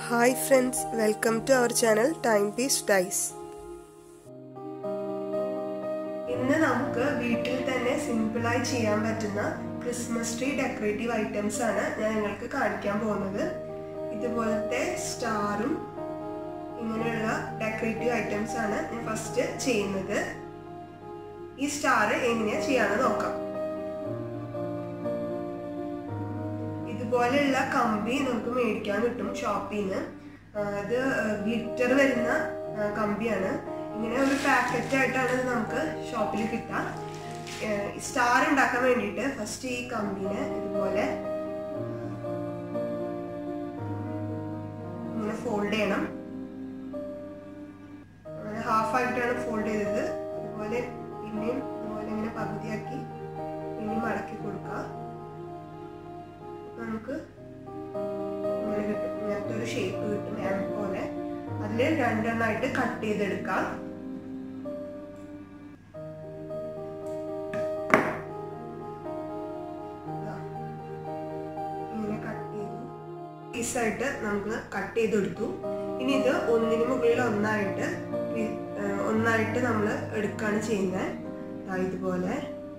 Hi friends welcome to our channel time piece dice ഇന്ന് നമുക്ക് വീട്ടിൽ തന്നെ സിമ്പിളായി ചെയ്യാൻ പറ്റുന്ന ക്രിസ്മസ് ട്രീ ഡെക്കറേറ്റീവ് ഐറ്റംസ് ആണ് ഞാൻ നിങ്ങൾക്ക് കാണിക്കാൻ പോകുന്നത് ഇതുപോലത്തെ സ്റ്റാറും ഇങ്ങനെയുള്ള ഡെക്കറേറ്റീവ് ഐറ്റംസ് ആണ് ഞാൻ ഫസ്റ്റ് ചെയ്യുന്നത് ഈ സ്റ്റാർ എങ്ങനെയാ ചെയ്യാന്ന് നോക്കാം ഇതുപോലെയുള്ള കമ്പി നമുക്ക് മേടിക്കാൻ കിട്ടും ഷോപ്പിൽ നിന്ന് അത് ഗ്ലിറ്റർ വരുന്ന കമ്പിയാണ് ഇങ്ങനെ ഒരു പാക്കറ്റ് ആയിട്ടാണ് ഇത് നമുക്ക് ഷോപ്പിൽ കിട്ടുക സ്റ്റാർ ഉണ്ടാക്കാൻ വേണ്ടിയിട്ട് ഫസ്റ്റ് ഈ കമ്പിനെ ഇതുപോലെ ഇങ്ങനെ ഫോൾഡ് ചെയ്യണം ഹാഫ് ആയിട്ടാണ് ഫോൾഡ് ചെയ്തത് അതുപോലെ പിന്നെയും ഇതുപോലെ ഇങ്ങനെ പകുതിയാക്കി പിന്നെയും മടക്കി കൊടുക്കുക നമുക്ക് ഇങ്ങനെ കിട്ടും ഇങ്ങനത്തെ ഒരു ഷേപ്പ് കിട്ടും എം പോലെ അതിൽ രണ്ടെണ്ണമായിട്ട് കട്ട് ചെയ്തെടുക്കാം ഇങ്ങനെ കട്ട് ചെയ്തു പീസായിട്ട് നമുക്ക് കട്ട് ചെയ്തെടുത്തു ഇനി ഇത് ഒന്നിന് മുകളിൽ ഒന്നായിട്ട് ഒന്നായിട്ട് നമ്മൾ എടുക്കുകയാണ് ചെയ്യുന്നത് ഇതുപോലെ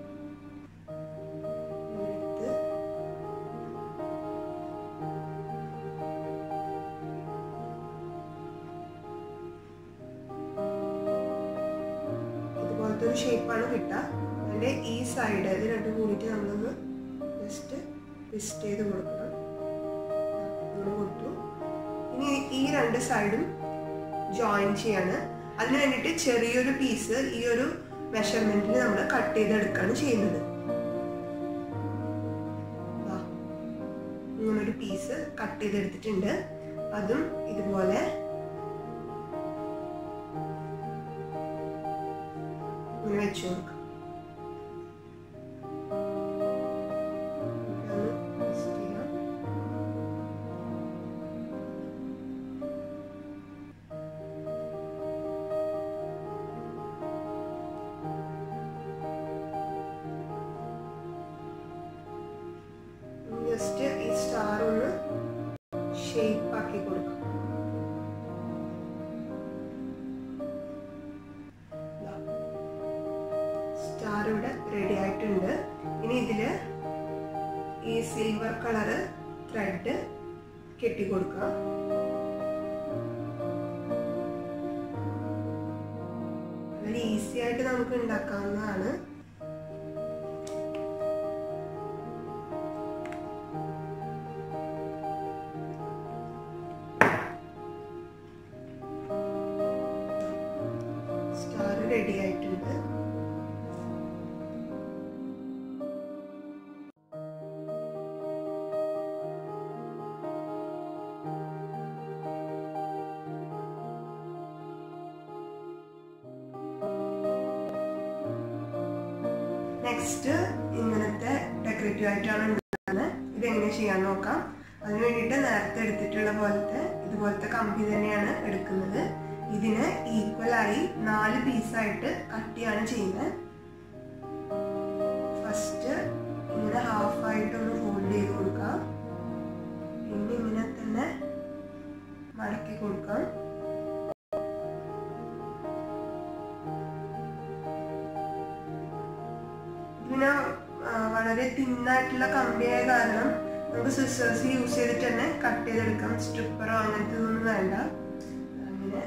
ഇതുപോലത്തെ ഒരു ഷേപ്പാണ് കിട്ടുക അതിൻ്റെ ഈ സൈഡ് ഇത് രണ്ടും കൂടിയിട്ട് നമ്മളൊന്ന് ജസ്റ്റ് ട്വിസ്റ്റ് ചെയ്ത് കൊടുക്കണം അങ്ങനെ കൊടുത്തു ഇനി ഈ രണ്ട് സൈഡും ജോയിൻ ചെയ്യാണ് അതിന് വേണ്ടിയിട്ട് ചെറിയൊരു പീസ് ഈ ഒരു മെഷർമെന്റിൽ നമ്മൾ കട്ട് ചെയ്തെടുക്കുകയാണ് ചെയ്യുന്നത് ഇങ്ങനൊരു പീസ് കട്ട് ചെയ്തെടുത്തിട്ടുണ്ട് അതും ഇതുപോലെ ഇങ്ങനെ വെച്ചു കൊടുക്കാം ജസ്റ്റ് ഈ സ്റ്റാർ ഒന്ന് ഷേപ്പ് ആക്കി കൊടുക്കാം സ്റ്റാർ ഇവിടെ റെഡി ആയിട്ടുണ്ട് ഇനി ഇതിൽ ഈ സിൽവർ കളറ് ത്രെഡ് കെട്ടി കൊടുക്കുക വളരെ ഈസി ആയിട്ട് നമുക്ക് ഉണ്ടാക്കാവുന്നതാണ് സ്റ്റാർ റെഡി ആയിട്ടുണ്ട് നെക്സ്റ്റ് ഇങ്ങനത്തെ ഡെക്കറേറ്റീവ് ആയിട്ടാണ് ഉണ്ടാക്കുന്നത് ഇതെങ്ങനെ ചെയ്യാൻ നോക്കാം അതിന് വേണ്ടിയിട്ട് നേരത്തെ എടുത്തിട്ടുള്ള പോലത്തെ ഇതുപോലത്തെ കമ്പി തന്നെയാണ് എടുക്കുന്നത് ഇതിന് ഈക്വൽ ആയി നാല് പീസായിട്ട് കട്ട് ചെയ്യാണ് ചെയ്യുന്നത് ഫസ്റ്റ് ഇങ്ങനെ ഹാഫ് ആയിട്ട് ഒന്ന് ഫോൾഡ് ചെയ്ത് കൊടുക്കാം പിന്നെ ഇങ്ങനെ തന്നെ മടക്കി കൊടുക്കാം ഇതിന് വളരെ തിന്നായിട്ടുള്ള കമ്പിയായ കാരണം നമുക്ക് സിസേഴ്സ് യൂസ് ചെയ്തിട്ട് തന്നെ കട്ട് ചെയ്തെടുക്കാം സ്ട്രിപ്പറോ അങ്ങനത്തെ ഒന്നും വേണ്ട അങ്ങനെ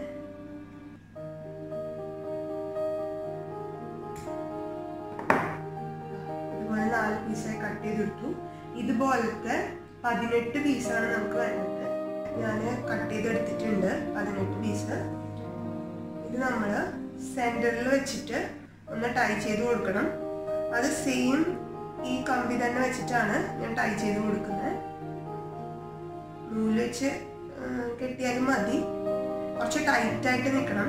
ഇതുപോലെ നാല് പീസായി കട്ട് ചെയ്തെടുത്തു ഇതുപോലത്തെ പതിനെട്ട് പീസാണ് നമുക്ക് വേണ്ടത് ഞാൻ കട്ട് ചെയ്തെടുത്തിട്ടുണ്ട് പതിനെട്ട് പീസ് ഇത് നമ്മൾ സെൻറ്ററിൽ വെച്ചിട്ട് ഒന്ന് ടൈ ചെയ്ത് കൊടുക്കണം അത് സെയിം ഈ കമ്പി തന്നെ വെച്ചിട്ടാണ് ഞാൻ ടൈ ചെയ്ത് കൊടുക്കുന്നത് നൂല് വെച്ച് കെട്ടിയാലും മതി കുറച്ച് ടൈറ്റ് ആയിട്ട് നിൽക്കണം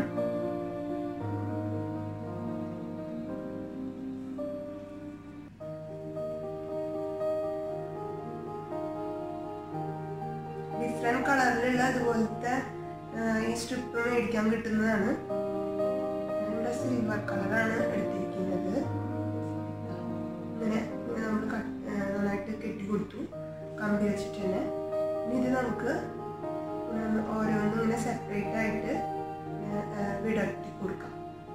ഡിഫറെന്റ് കളറിലുള്ള അതുപോലത്തെ ഈ സ്ട്രിപ്പ് മേടിക്കാൻ കിട്ടുന്നതാണ് ഇവിടെ സിൽവർ കളറാണ് എടുത്തിരിക്കുന്നത് ഇങ്ങനെ നമ്മൾ നന്നായിട്ട് കെട്ടി കൊടുത്തു കമ്പി വെച്ചിട്ട് തന്നെ ഇനി ഇത് നമുക്ക് നമ്മൾ ഓരോന്നും ഇങ്ങനെ സെപ്പറേറ്റ് ആയിട്ട് ഇങ്ങനെ, ആ, വിടർത്തി കൊടുക്കാം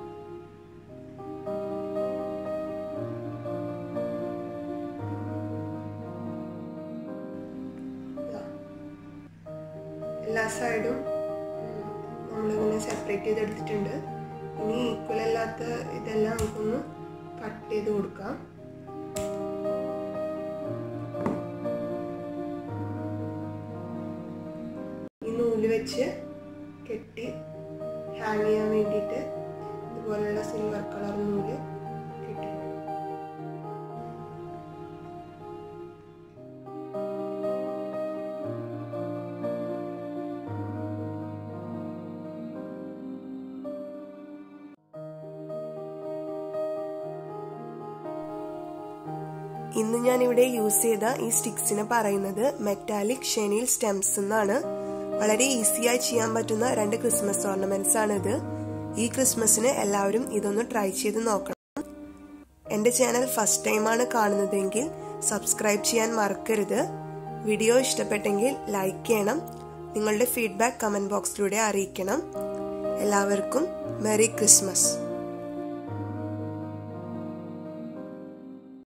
ഇതാ. എല്ലാ സൈഡും നമ്മളിങ്ങനെ സെപ്പറേറ്റ് ചെയ്തെടുത്തിട്ടുണ്ട് ഇനി ഈക്വൽ അല്ലാത്ത ഇതെല്ലാം നമുക്കൊന്ന് കട്ട് ചെയ്ത് കൊടുക്കാം ഈ നൂല് വെച്ച് കെട്ടി ഹാങ് ചെയ്യാൻ വേണ്ടിയിട്ട് ഇതുപോലുള്ള സിൽവർ കളർ നൂല് കെട്ടി ഇന്ന് ഞാൻ ഇവിടെ യൂസ് ചെയ്ത ഈ സ്റ്റിക്സിന് പറയുന്നത് മെറ്റാലിക് ഷെനീൽ സ്റ്റെംസ് എന്നാണ് വളരെ ഈസിയായി ചെയ്യാൻ പറ്റുന്ന രണ്ട് ക്രിസ്മസ് ഓർണമെന്റ്സ് ആണ് ഇത് ഈ ക്രിസ്മസിന് എല്ലാവരും ഇതൊന്ന് ട്രൈ ചെയ്ത് നോക്കണം എന്റെ ചാനൽ ഫസ്റ്റ് ടൈമാണ് കാണുന്നതെങ്കിൽ സബ്സ്ക്രൈബ് ചെയ്യാൻ മറക്കരുത് വീഡിയോ ഇഷ്ടപ്പെട്ടെങ്കിൽ ലൈക്ക് ചെയ്യണം നിങ്ങളുടെ ഫീഡ്ബാക്ക് കമന്റ് ബോക്സിലൂടെ അറിയിക്കണം എല്ലാവർക്കും മെറി ക്രിസ്മസ്